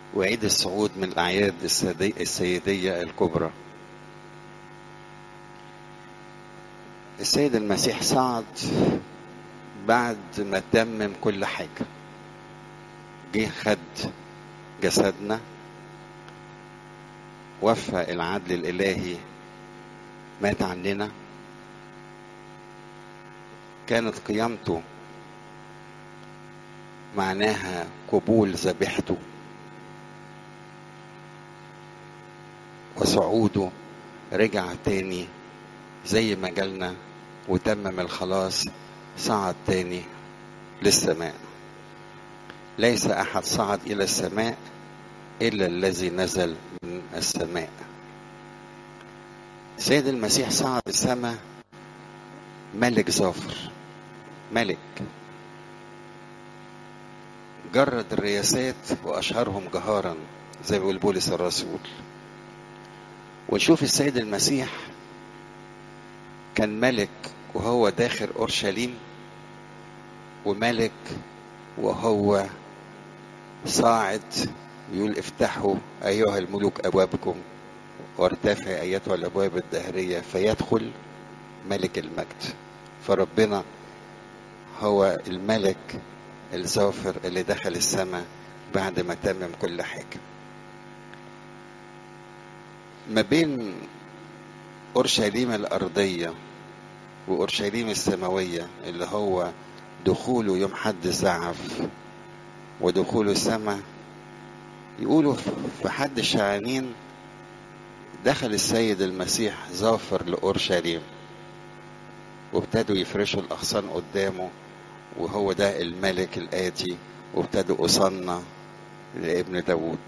وعيد الصعود من الأعياد السيدي- السيدية الكبرى السيد المسيح صعد بعد ما تمم كل حاجة جه خد جسدنا وفى العدل الإلهي مات عننا كانت قيامته معناها قبول ذبيحته وصعوده رجع تاني زي ما جالنا وتمم الخلاص صعد تاني للسماء ليس احد صعد الى السماء الا الذي نزل من السماء سيد المسيح صعد السماء ملك ظافر ملك جرد الرياسات واشهرهم جهارا زي ما بيقول بولس الرسول ونشوف السيد المسيح كان ملك وهو داخل اورشليم وملك وهو صاعد يقول افتحوا ايها الملوك ابوابكم وارتفع ايتها الابواب الدهريه فيدخل ملك المجد فربنا هو الملك الظافر اللي دخل السماء بعد ما تمم كل حاجه ما بين اورشليم الارضيه واورشليم السماويه اللي هو دخوله يوم حد زعف ودخوله السماء يقولوا في حد الشعانين دخل السيد المسيح ظافر لأورشليم وابتدوا يفرشوا الأغصان قدامه وهو ده الملك الآتي وابتدوا أصنع لابن داود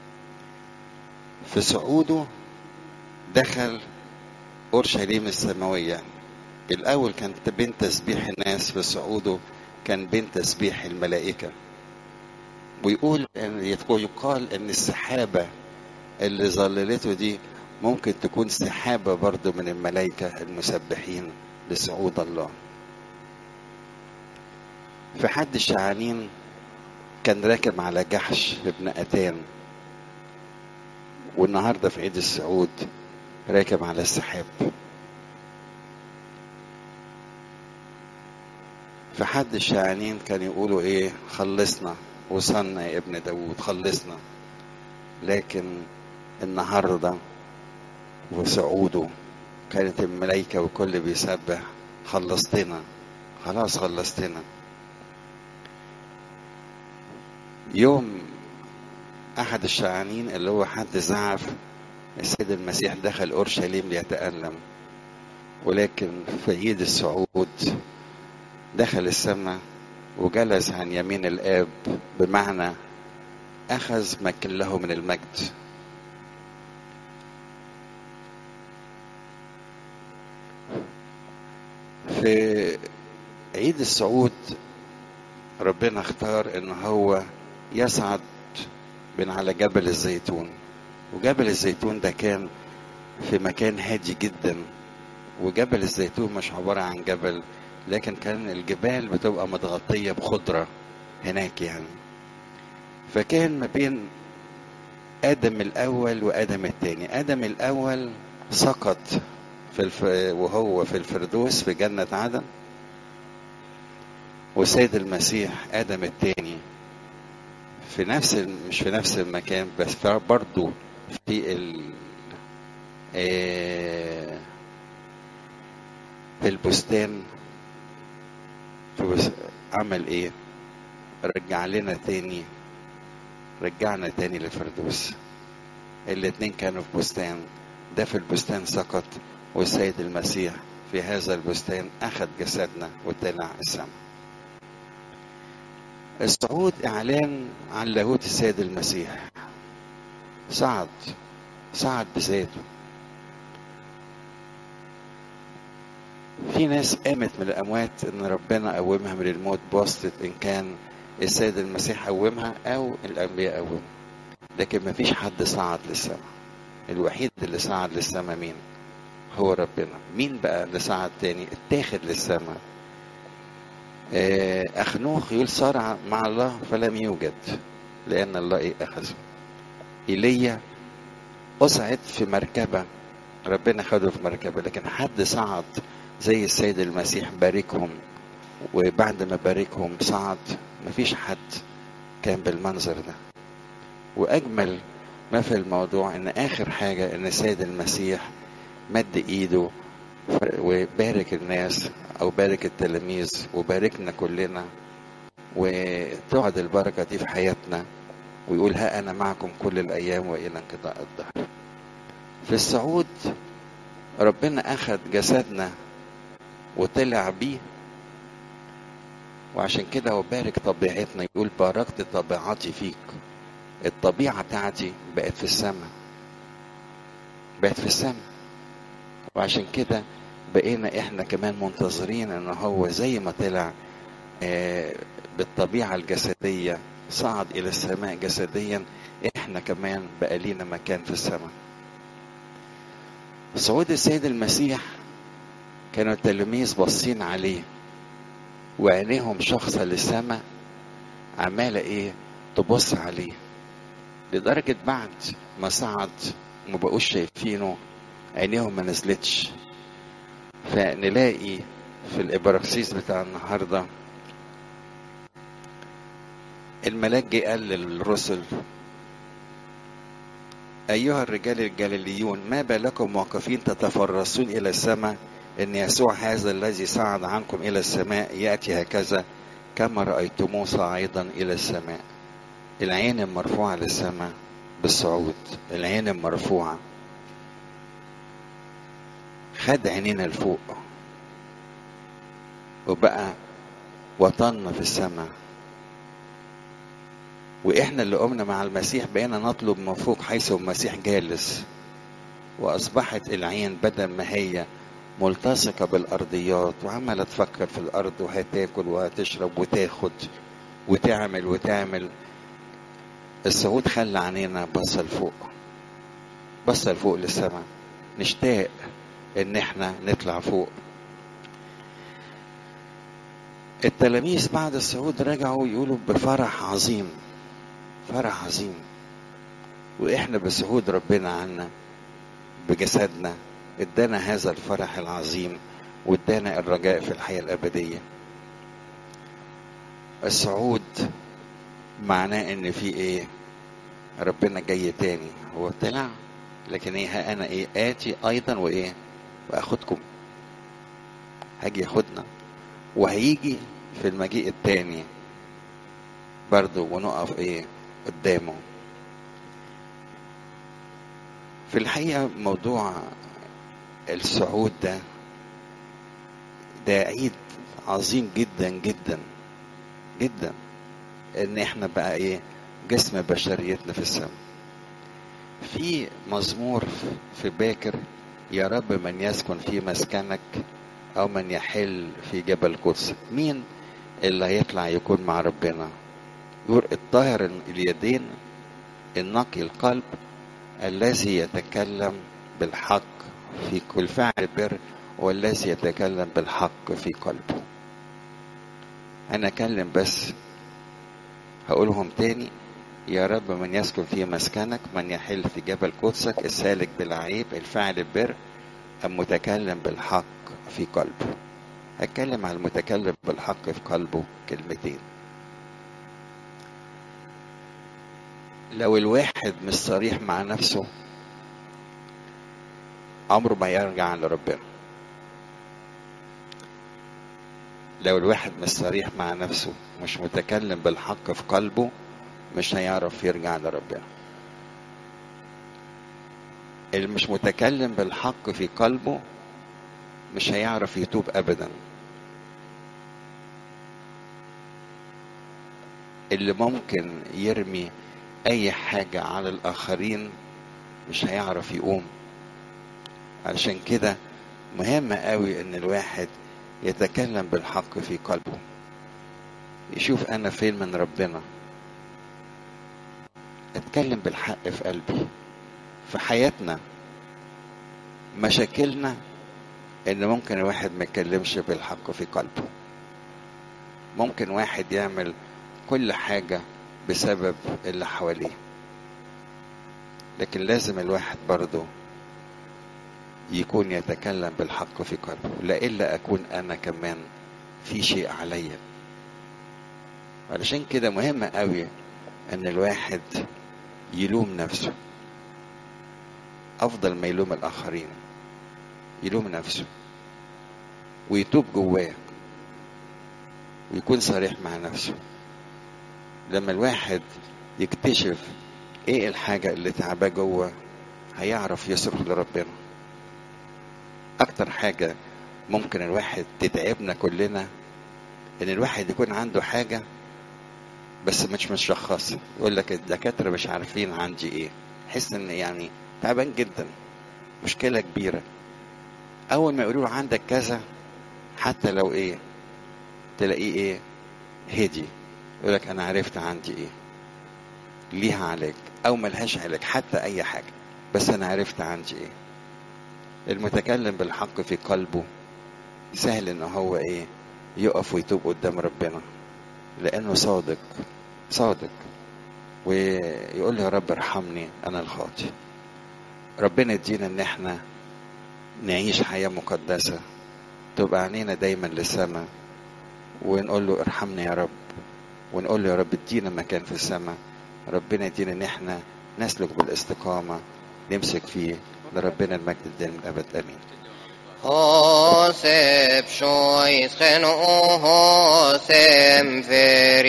في صعوده دخل أورشليم السماوية الأول كانت بين تسبيح الناس في صعوده كان بين تسبيح الملائكة ويقول ان يقال ان السحابة اللي ظللته دي ممكن تكون سحابة برضو من الملائكة المسبحين لصعود الله في حد الشعانين كان راكب على جحش ابن أتان والنهارده في عيد الصعود راكب على السحاب في حد الشعانين كان يقولوا ايه خلصنا وصلنا يا ابن داود خلصنا لكن النهارده وصعوده كانت الملائكة وكل بيسبح خلصتنا خلاص خلصتنا يوم أحد الشعانين اللي هو حد زعف السيد المسيح دخل أورشليم ليتألم ولكن في عيد الصعود دخل السماء وجلس عن يمين الآب بمعنى أخذ ما كان له من المجد في عيد الصعود ربنا اختار ان هو يصعد من على جبل الزيتون وجبل الزيتون ده كان في مكان هادي جدا وجبل الزيتون مش عبارة عن جبل لكن كان الجبال بتبقى متغطية بخضرة هناك يعني فكان ما بين آدم الأول وآدم الثاني آدم الأول سقط في الف... وهو في الفردوس في جنة عدن وسيد المسيح آدم الثاني في نفس ال... مش في نفس المكان بس برضه في ال... آه... في البستان في بس... عمل ايه رجع لنا تاني رجعنا تاني للفردوس الاتنين كانوا في بستان ده في البستان سقط والسيد المسيح في هذا البستان أخذ جسدنا وطلع السماء الصعود إعلان عن لاهوت السيد المسيح صعد صعد بذاته في ناس قامت من الأموات إن ربنا قومها من الموت بواسطة إن كان السيد المسيح قومها أو الأنبياء قومها لكن مفيش حد صعد للسماء الوحيد اللي صعد للسماء مين؟ هو ربنا مين بقى اللي صعد تاني اتاخد للسماء أخنوخ يقول صار مع الله فلم يوجد لأن الله إيه أخذه ايليا اصعد في مركبه ربنا خده في مركبه لكن حد صعد زي السيد المسيح باركهم وبعد ما باركهم صعد مفيش حد كان بالمنظر ده واجمل ما في الموضوع ان اخر حاجه ان السيد المسيح مد ايده وبارك الناس او بارك التلاميذ وباركنا كلنا وتقعد البركه دي في حياتنا ويقول ها انا معكم كل الايام والى انقضاء الدهر في الصعود ربنا اخذ جسدنا وطلع بيه وعشان كده هو بارك طبيعتنا يقول باركت طبيعتي فيك الطبيعة بتاعتي بقت في السماء بقت في السماء وعشان كده بقينا احنا كمان منتظرين ان هو زي ما طلع آه بالطبيعة الجسدية صعد الى السماء جسديا احنا كمان بقى لينا مكان في السماء صعود السيد المسيح كانوا التلاميذ باصين عليه وعينيهم شخصة للسماء عمالة ايه تبص عليه لدرجة بعد ما صعد ما بقوش شايفينه عينيهم ما نزلتش فنلاقي في الإبراكسيس بتاع النهاردة الملاك جه قال للرسل أيها الرجال الجليليون ما بالكم واقفين تتفرسون إلى السماء إن يسوع هذا الذي صعد عنكم إلى السماء يأتي هكذا كما رأيتموه صاعدا إلى السماء العين المرفوعة للسماء بالصعود العين المرفوعة خد عينينا لفوق وبقى وطننا في السماء واحنا اللي قمنا مع المسيح بقينا نطلب من فوق حيث المسيح جالس واصبحت العين بدل ما هي ملتصقة بالأرضيات وعمالة تفكر في الأرض وهتاكل وهتشرب وتاخد وتعمل وتعمل الصعود خلى عينينا بص لفوق بص لفوق للسماء نشتاق ان احنا نطلع فوق التلاميذ بعد الصعود رجعوا يقولوا بفرح عظيم فرح عظيم واحنا بصعود ربنا عنا بجسدنا ادانا هذا الفرح العظيم وادانا الرجاء في الحياة الأبدية الصعود معناه ان في ايه ربنا جاي تاني هو طلع لكن ايه ها انا ايه اتي ايضا وايه واخدكم هاجي ياخدنا وهيجي في المجيء التاني برضه ونقف ايه قدامه في الحقيقة موضوع الصعود ده ده عيد عظيم جدا جدا جدا ان احنا بقى ايه جسم بشريتنا في السماء في مزمور في باكر يا رب من يسكن في مسكنك او من يحل في جبل قدسك مين اللي هيطلع يكون مع ربنا يقول الطاهر اليدين النقي القلب الذي يتكلم بالحق في كل فعل بر والذي يتكلم بالحق في قلبه انا اكلم بس هقولهم تاني يا رب من يسكن في مسكنك من يحل في جبل قدسك السالك بالعيب الفاعل البر المتكلم بالحق في قلبه هتكلم على المتكلم بالحق في قلبه كلمتين لو الواحد مش صريح مع نفسه عمره ما يرجع لربنا لو الواحد مش صريح مع نفسه مش متكلم بالحق في قلبه مش هيعرف يرجع لربنا اللي مش متكلم بالحق في قلبه مش هيعرف يتوب ابدا اللي ممكن يرمي اي حاجة على الاخرين مش هيعرف يقوم علشان كده مهم قوي ان الواحد يتكلم بالحق في قلبه يشوف انا فين من ربنا اتكلم بالحق في قلبي في حياتنا مشاكلنا ان ممكن الواحد ما يتكلمش بالحق في قلبه ممكن واحد يعمل كل حاجة بسبب اللي حواليه لكن لازم الواحد برضه يكون يتكلم بالحق في قلبه لإلا أكون أنا كمان في شيء عليا علشان كده مهم قوي ان الواحد يلوم نفسه افضل ما يلوم الاخرين يلوم نفسه ويتوب جواه ويكون صريح مع نفسه لما الواحد يكتشف ايه الحاجة اللي تعباه جوه هيعرف يصرخ لربنا اكتر حاجة ممكن الواحد تتعبنا كلنا ان الواحد يكون عنده حاجة بس مش مشخصة يقول لك الدكاترة مش عارفين عندي ايه حس ان يعني تعبان جدا مشكلة كبيرة اول ما يقولوا له عندك كذا حتى لو ايه تلاقيه ايه هدي يقول لك انا عرفت عندي ايه ليها علاج او ملهاش علاج حتى اي حاجة بس انا عرفت عندي ايه المتكلم بالحق في قلبه سهل ان هو ايه يقف ويتوب قدام ربنا لانه صادق صادق ويقول له يا رب ارحمني انا الخاطي ربنا يدينا ان احنا نعيش حياة مقدسة تبقى عينينا دايما للسماء ونقول له ارحمني يا رب ونقول له يا رب ادينا مكان في السماء ربنا يدينا ان احنا نسلك بالاستقامة نمسك فيه لربنا المجد الدائم الابد امين Hosep shois gen o hosem fer